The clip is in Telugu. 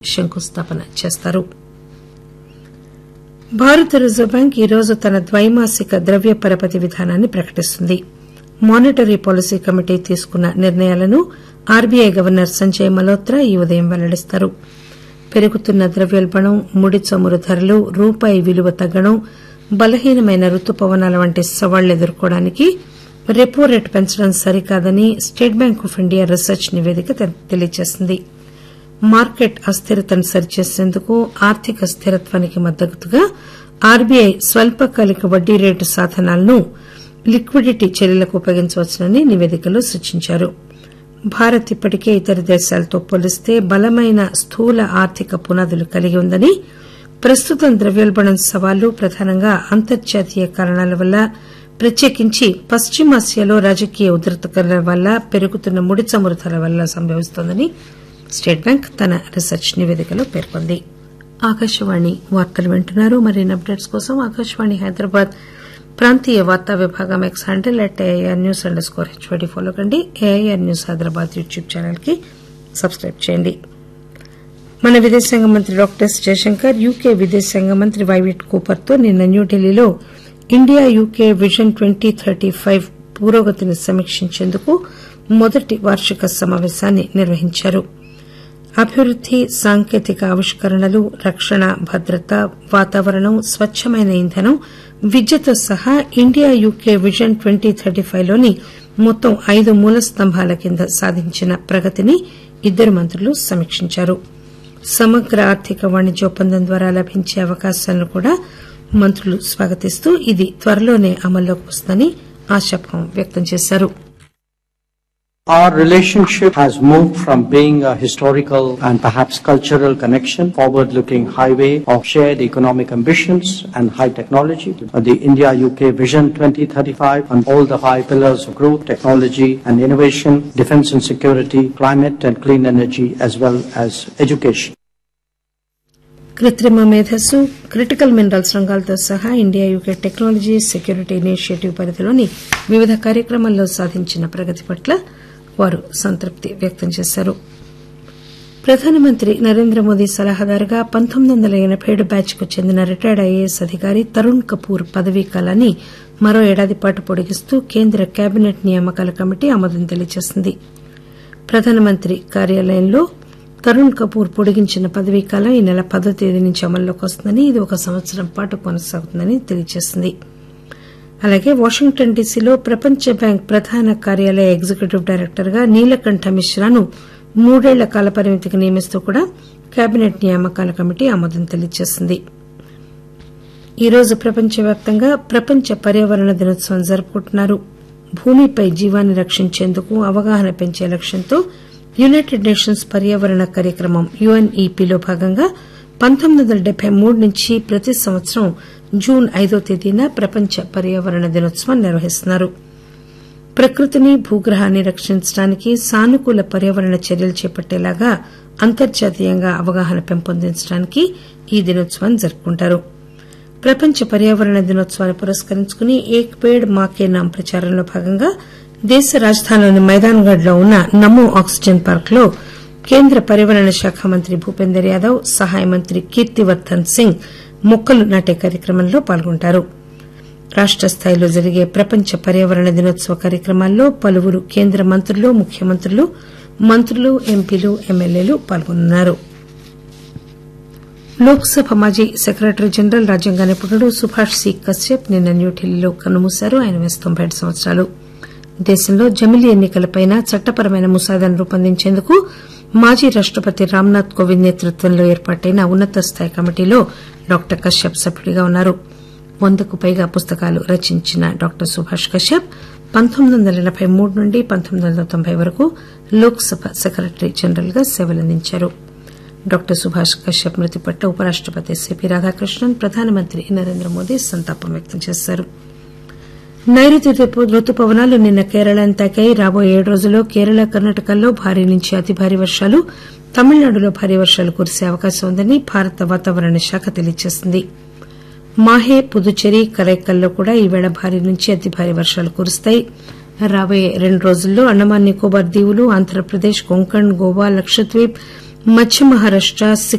శంకుస్థాపన చేస్తారు భారత రిజర్వు బ్యాంక్ ఈరోజు తన ద్వైమాసిక ద్రవ్య పరపతి విధానాన్ని ప్రకటిస్తుంది మానిటరీ పాలసీ కమిటీ తీసుకున్న నిర్ణయాలను ఆర్బీఐ గవర్నర్ సంజయ్ మల్హోత్రా ఈ ఉదయం వెల్లడిస్తారు పెరుగుతున్న ద్రవ్యోల్బణం ముడి చమురు ధరలు రూపాయి విలువ తగ్గడం బలహీనమైన రుతుపవనాల వంటి సవాళ్లు ఎదుర్కోవడానికి రెపో రేటు పెంచడం సరికాదని State Bank of India research నివేదిక తెలియజేసింది మార్కెట్ అస్థిరతను సరిచేసేందుకు ఆర్థిక స్థిరత్వానికి మద్దతుగా ఆర్బీఐ స్వల్పకాలిక వడ్డీ రేటు సాధనాలను లిక్విడిటీ చర్యలకు ఉపయోగించవచ్చునని నివేదికలో సూచించారు భారత్ ఇప్పటికే ఇతర దేశాలతో పోలిస్తే బలమైన స్థూల ఆర్థిక పునాదులు కలిగి ఉందని ప్రస్తుతం ద్రవ్యోల్బణం సవాళ్లు ప్రధానంగా అంతర్జాతీయ కారణాల వల్ల ప్రత్యేకించి పశ్చిమాసియాలో రాజకీయ ఉద్రిక్తతల వల్ల పెరుగుతున్న ముడి చమురు ధరల వల్ల సంభవిస్తోందని స్టేట్ బ్యాంక్ తన రీసెర్చ్ నివేదికలో పేర్కొంది ఆకాశవాణి వార్తలు వింటున్నారు మరిన్ని అప్డేట్స్ కోసం ఆకాశవాణి హైదరాబాద్ ప్రాంతీయ వార్తా విభాగం X handle at AIR news underscore HYD follow కండి AIR news Hyderabad YouTube channel కి సబ్స్క్రైబ్ చేయండి మన విదేశాంగ మంత్రి డాక్టర్ ఎస్ జయశంకర్ యూకే విదేశాంగ మంత్రి వైవిట్ కూపర్ తో నిన్న న్యూఢిల్లీలో India UK vision twenty thirty five పురోగతిని సమీక్షించేందుకు మొదటి వార్షిక సమాపేశాన్ని నిర్వహించారు అభివృద్ది సాంకేతిక ఆవిష్కరణలు రక్షణ భద్రత వాతావరణం స్వచ్చమైన ఇంధనం విద్యతో సహా India UK vision twenty thirty five లోని మొత్తం ఐదు మూల స్తంభాల కింద సాధించిన ప్రగతిని ఇద్దరు మంత్రులు సమీక్షించారు సమగ్ర ఆర్థిక వాణిజ్య ఒప్పందం ద్వారా లభించే అవకాశాలను కూడా మంత్రులు స్వాగతిస్తూ ఇది త్వరలోనే అమల్లోకి వస్తుందని ఆశాభావం వ్యక్తం చేశారు Our relationship has moved from being a historical and perhaps cultural connection, forward-looking highway of shared economic ambitions and high technology, to the India-UK Vision 2035 on all the five pillars of growth, technology and innovation, defense and security, climate and clean energy, as well as education. కృత్రిమ మేధస్సు క్రిటికల్ మినరల్స్ రంగాలతో సహా India UK technology security initiative పరిధిలోని వివిధ కార్యక్రమాల్లో సాధించిన ప్రగతి పట్ల వారు సంతృప్తి వ్యక్తం చేశారు ప్రధానమంత్రి నరేంద్ర మోదీ సలహాదారుగా పంతొమ్మిది వందల ఎనబై ఏడు బ్యాచ్ కు చెందిన రిటైర్డ్ ఐఏఎస్ అధికారి తరుణ్ కపూర్ పదవీ కాలాన్ని మరో ఏడాది పాటు పొడిగిస్తూ కేంద్ర కేబినెట్ నియామకాల కమిటీ ఆమోదం తెలియజేసింది ప్రధానమంత్రి కార్యాలయంలో తరుణ్ కపూర్ పొడిగించిన పదవీకాలం ఈ నెల పదో తేదీ నుంచి అమల్లోకి వస్తుందని ఇది ఒక సంవత్సరం పాటు కొనసాగుతుందని తెలియజేసింది అలాగే వాషింగ్టన్ డీసీలో ప్రపంచ బ్యాంక్ ప్రధాన కార్యాలయ ఎగ్జిక్యూటివ్ డైరెక్టర్ గా నీలకంఠ మిశ్రాను మూడేళ్ల కాలపరిమితికి నియమిస్తూ కూడా కేబినెట్ నియామకాల కమిటీ ఆమోదం తెలియజేసింది ఈ రోజు ప్రపంచవ్యాప్తంగా ప్రపంచ పర్యావరణ దినోత్సవం జరుపుకుంటున్నారు భూమిపై జీవాన్ని రక్షించేందుకు అవగాహన పెంచే లక్ష్యంతో యునైటెడ్ నేషన్స్ పర్యావరణ కార్యక్రమం యుఎన్ఈపీలో భాగంగా పంతొమ్మిది వందల డెబ్బై మూడు నుంచి ప్రతి సంవత్సరం జూన్ ఐదో తేదీన ప్రపంచ పర్యావరణ దినోత్సవం నిర్వహిస్తున్నారు ప్రకృతిని భూగ్రహాన్ని రక్షించడానికి సానుకూల పర్యావరణ చర్యలు చేపట్టేలాగా అంతర్జాతీయంగా అవగాహన పెంపొందించడానికి ఈ దినోత్సవాన్ని జరుపుకుంటారు ప్రపంచ పర్యావరణ దినోత్సవాన్ని పురస్కరించుకుని ఏక్ పేడ్ మాకే నామ్ ప్రచారంలో భాగంగా దేశ రాజధానిలోని మైదాన్గఢ్ లో ఉన్న నమో ఆక్సిజన్ పార్క్ లో కేంద్ర పర్యావరణ శాఖ మంత్రి భూపేందర్ యాదవ్ సహాయ మంత్రి కీర్తివర్దన్ సింగ్ మొక్కలు నాటే కార్యక్రమంలో పాల్గొంటారు రాష్ట స్థాయిలో జరిగే ప్రపంచ పర్యావరణ దినోత్సవ కార్యక్రమాల్లో పలువురు కేంద్ర మంత్రులు ముఖ్యమంత్రులు మంత్రులు ఎంపీలు ఎమ్మెల్యేలు పాల్గొన్నారు లోక్ సభ మాజీ సెక్రటరీ జనరల్ రాజ్యాంగ నిపుణుడు సుభాష్ సి కశ్యప్ నిన్న న్యూఢిల్లీలో కన్నుమూశారు ఆయన వయసు తొంభై ఏడు సంవత్సరాలు దేశంలో జమిలీ ఎన్నికలపై చట్టపరమైన ముసాదాను రూపొందించేందుకు మాజీ రాష్టపతి రామ్నాథ్ కోవింద్ నేతృత్వంలో ఏర్పాటైన ఉన్నత స్థాయి కమిటీలో డాక్టర్ కశ్యప్ సభ్యుడిగా ఉన్నారు వందకు పైగా పుస్తకాలు రచించిన డాక్టర్ సుభాష్ కశ్యప్ పంతొమ్మిది వందల ఎనబై మూడు నుండి పంతొమ్మిది వందల తొంభై వరకు లోక్ సభ సెక్రటరీ జనరల్ గా సేవలందించారు డాక్టర్ సుభాష్ కశ్యప్ మృతి పట్ల ఉపరాష్టపతి సిపి రాధాకృష్ణన్ ప్రధానమంత్రి నరేంద్ర మోదీ సంతాపం వ్యక్తం చేశారు నైరుతి రుతుపవనాలు నిన్న కేరళను తాకాయి రాబోయే ఏడు రోజుల్లో కేరళ కర్ణాటకల్లో భారీ నుంచి అతి భారీ వర్షాలు తమిళనాడులో భారీ వర్షాలు కురిసే అవకాశం ఉందని భారత వాతావరణ శాఖ తెలియజేసింది మాహే పుదుచ్చేరి కరైకల్లో కూడా ఈవేళ భారీ నుంచి అతి భారీ వర్షాలు కురుస్తాయి రాబోయే రెండు రోజుల్లో అండమాన్ నికోబార్ దీవులు ఆంధ్రప్రదేశ్ కొంకణ్ గోవా లక్షద్వీప్ మధ్య మహారాష్ట